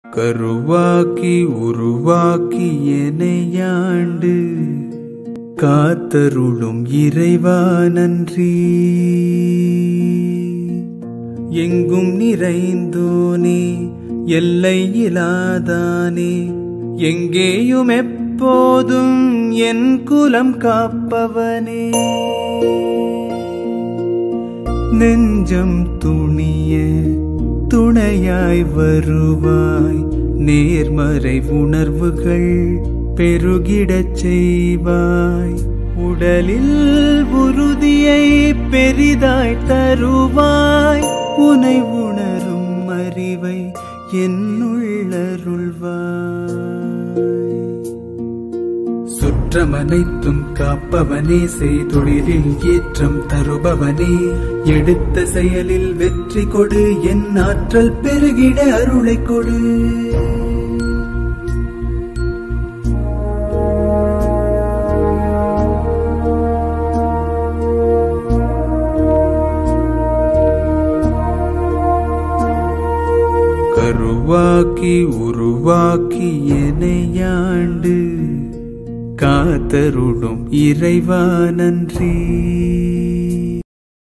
கருவாக்கி உருவாக்கி எனையாண்டு காத்தருளும் இறைவா நன்றி எங்கும் நிறைந்தோனே எல்லை இலாதானே எங்கேயும் எப்போதும் என் குலம் காப்பவனே நெஞ்சம் துணிய துணையாய் வருவாய் நேர்மறை உணர்வுகள் பெருகிடச் செய்வாய் உடலில் உறுதியை பெரிதாய் தருவாய் உனை உணரும் அறிவை என்னுள்ளருள்வாய் சுற்றமனைத்தும் காப்பவனே செய்தொழிலில் ஏற்றம் தருபவனே எடுத்த செயலில் வெற்றி கொடு என் ஆற்றல் பெருகிட அருளை கொடு கருவாக்கி உருவாக்கி எனையாண்டு காத்தருளும் இறைவா நன்றி